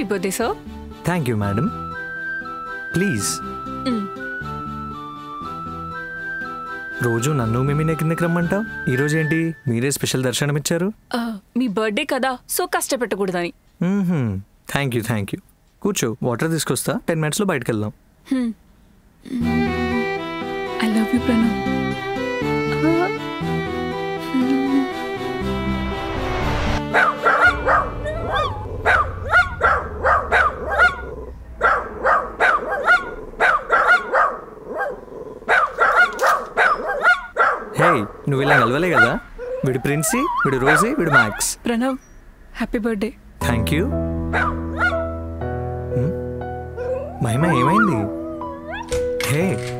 birthday sir thank you madam please రోజు నన్ను మిమ్మీనే కిందకి రమ్మంటావు ఈరోజు ఏంటి మీరే స్పెషల్ దర్శనం ఇచ్చారు మీ బర్త్డే కదా సో కష్టపెట్టకూడదని థ్యాంక్ యూ థ్యాంక్ యూ కూర్చో వాటర్ తీసుకొస్తా టెన్ మినిట్స్లో బయటకు వెళ్దాం I love you Pranav hey నువ్వు ఇలా కలవలే కదా వీడు ప్రిన్సీ వీడు రోజీ వీడు Max Pranav happy birthday thank you Mahima ఏమైంది హే